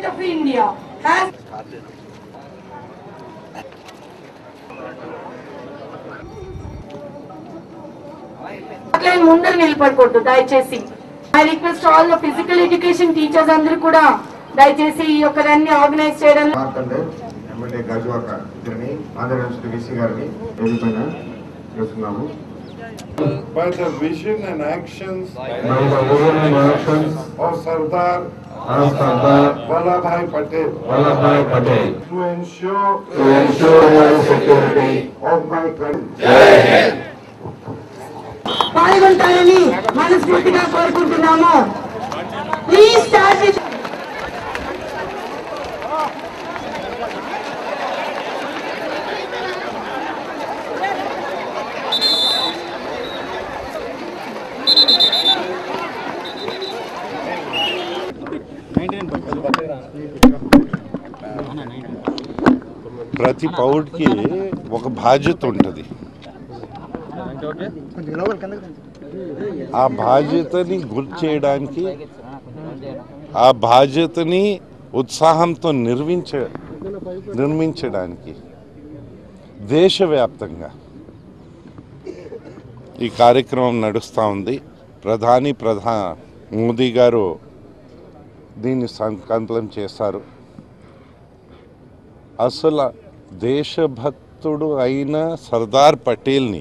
State of India has line ముందర నిలబడకూడదు దయచేసి I request all the physical education teachers అందరూ కూడా దయచేసి ఈ యొక్క దాన్ని ఆర్గనైజ్ చేయడంలో మార్కండే ఎమ్మెల్యే గజవాక ఇద్దరిని ఆంధ్రప్రదేశ్ విసి గారిని ఎదుర్కొన్న చేస్తున్నాము by the vision and actions By the vision and actions of Sardar of Sardar Vallabhai Patel Vallabhai Patel to ensure to ensure the security of my country. పాల్గొంటారని మనస్ఫూర్తిగా కోరుకుంటున్నాము ప్లీజ్ స్టార్ట్ విత్ ప్రతి పౌరుడికి ఒక బాధ్యత ఉంటుంది ఆ బాధ్యతని గుర్తు చేయడానికి ఆ బాధ్యతని ఉత్సాహంతో నిర్మించ నిర్మించడానికి దేశవ్యాప్తంగా ఈ కార్యక్రమం నడుస్తూ ఉంది ప్రధాని ప్రధా మోదీ గారు దీన్ని సంకల్పం చేశారు అసలు దేశభక్తుడు అయిన సర్దార్ పటేల్ని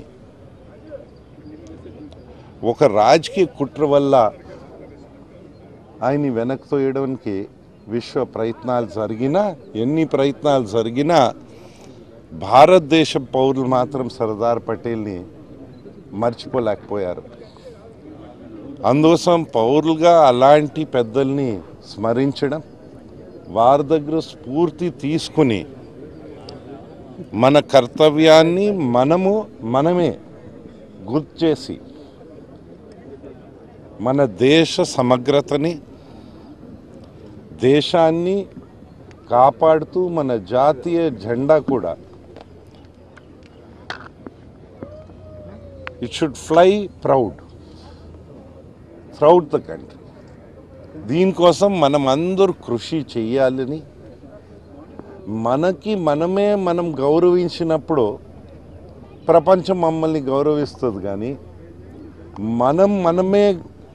ఒక రాజకీయ కుట్ర వల్ల ఆయన్ని వెనక్కి తోయడానికి విశ్వ ప్రయత్నాలు జరిగినా ఎన్ని ప్రయత్నాలు జరిగినా భారతదేశ పౌరులు మాత్రం సర్దార్ పటేల్ని మర్చిపోలేకపోయారు అందుకోసం పౌరులుగా అలాంటి పెద్దల్ని స్మరించడం వారి దగ్గర స్ఫూర్తి తీసుకుని మన కర్తవ్యాన్ని మనము మనమే గుర్తు చేసి మన దేశ సమగ్రతని దేశాన్ని కాపాడుతూ మన జాతీయ జెండా కూడా it should fly proud proud the country దీనికోసం మనం అందరూ కృషి చేయాలని మనకి మనమే మనం గౌరవించినప్పుడు ప్రపంచం మమ్మల్ని గౌరవిస్తుంది కానీ మనం మనమే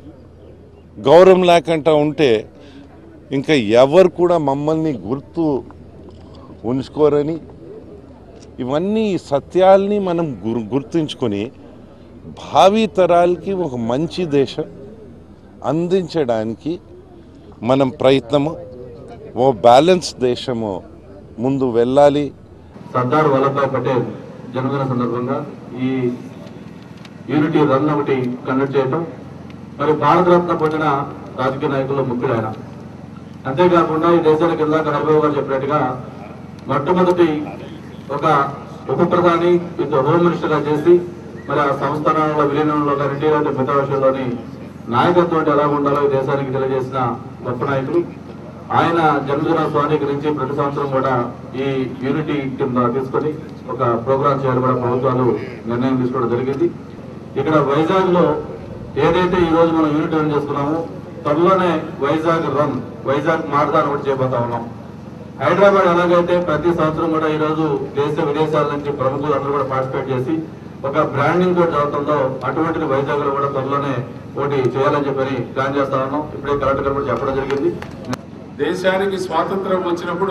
గౌరవం లేకుండా ఉంటే ఇంకా ఎవరు కూడా మమ్మల్ని గుర్తు ఉంచుకోరని ఇవన్నీ సత్యాల్ని మనం గుర్ గుర్తుంచుకొని భావి తరాలకి ఒక మంచి దేశం అందించడానికి మనం ప్రయత్నము ఓ బ్యాలెన్స్ దేశము ముందు వెళ్ళాలి సర్దార్ వల్లభాయ్ పటేల్ జన్మదిన సందర్భంగా ఈ యూనిటీ రన్ ఒకటి కండక్ట్ చేయటం మరి భారతరత్న పొందిన రాజకీయ నాయకుల్లో ముఖ్యుడు ఆయన అంతేకాకుండా ఈ దేశానికి ఇందాక హరిబాబు గారు చెప్పినట్టుగా మొట్టమొదటి ఒక ఉప ప్రధాని విత్ హోమ్ మినిస్టర్ గా చేసి మరి ఆ సంస్థానాల విలీనంలో కానీ ఇంటీరియర్ మిగతా విషయంలోని నాయకత్వం అంటే ఎలా ఉండాలో ఈ దేశానికి తెలియజేసిన గొప్ప నాయకులు ఆయన జన్మదిన స్వాధీకరించి ప్రతి సంవత్సరం కూడా ఈ యూనిటీ కింద తీసుకొని ఒక ప్రోగ్రాం చేయాలి కూడా ప్రభుత్వాలు నిర్ణయం తీసుకోవడం జరిగింది ఇక్కడ వైజాగ్ లో ఏదైతే ఈ రోజు మనం యూనిట్ రన్ చేసుకున్నామో త్వరలోనే వైజాగ్ రన్ వైజాగ్ మారదాన్ ఒకటి చేయబోతా ఉన్నాం హైదరాబాద్ ఎలాగైతే ప్రతి సంవత్సరం కూడా ఈ రోజు దేశ విదేశాల నుంచి ప్రముఖులు అందరూ కూడా పార్టిసిపేట్ చేసి ఒక బ్రాండింగ్ కూడా జరుగుతుందో అటువంటిది వైజాగ్ లో కూడా త్వరలోనే ఒకటి చేయాలని చెప్పని ప్లాన్ చేస్తా ఉన్నాం ఇప్పుడే కలెక్టర్ గారు కూడా చెప్పడం జరిగింది దేశానికి స్వాతంత్రం వచ్చినప్పుడు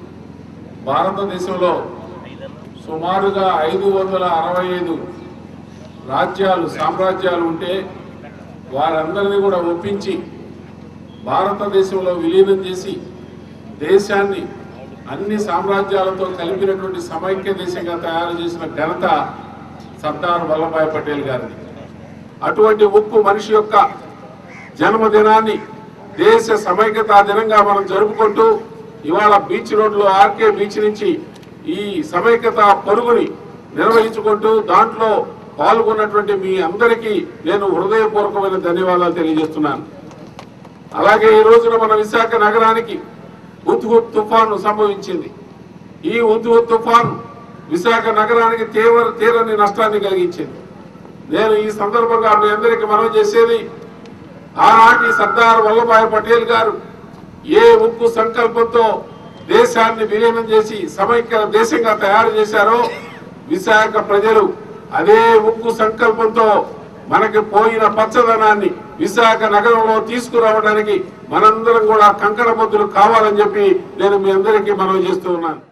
భారతదేశంలో సుమారుగా ఐదు వందల అరవై ఐదు రాజ్యాలు సామ్రాజ్యాలు ఉంటే వారందరినీ కూడా ఒప్పించి భారతదేశంలో విలీనం చేసి దేశాన్ని అన్ని సామ్రాజ్యాలతో కలిపినటువంటి సమైక్య దేశంగా తయారు చేసిన ఘనత సర్దార్ వల్లభాయ్ పటేల్ గారిది అటువంటి ఉప్పు మనిషి యొక్క జన్మదినాన్ని దేశ సమైక్యతా దినంగా మనం జరుపుకుంటూ ఇవాళ బీచ్ రోడ్లో ఆర్కే బీచ్ నుంచి ఈ సమైక్యత పరుగుని నిర్వహించుకుంటూ దాంట్లో పాల్గొన్నటువంటి మీ అందరికీ నేను హృదయపూర్వకమైన ధన్యవాదాలు తెలియజేస్తున్నాను అలాగే ఈ రోజున మన విశాఖ నగరానికి ఉద్హుత్ తుఫాను సంభవించింది ఈ ఉద్హుత్ తుఫాను విశాఖ నగరానికి తీవ్ర తీరని నష్టాన్ని కలిగించింది నేను ఈ సందర్భంగా మీ అందరికీ మనవి చేసేది ఆనాటి సర్దార్ వల్లభాయ్ పటేల్ గారు ఏ ఉక్కు సంకల్పంతో దేశాన్ని విలీనం చేసి సమైక్య దేశంగా తయారు చేశారో విశాఖ ప్రజలు అదే ఉక్కు సంకల్పంతో మనకి పోయిన పచ్చదనాన్ని విశాఖ నగరంలో తీసుకురావడానికి మనందరం కూడా కంకణబద్దులు కావాలని చెప్పి నేను మీ అందరికీ మనవి చేస్తూ ఉన్నాను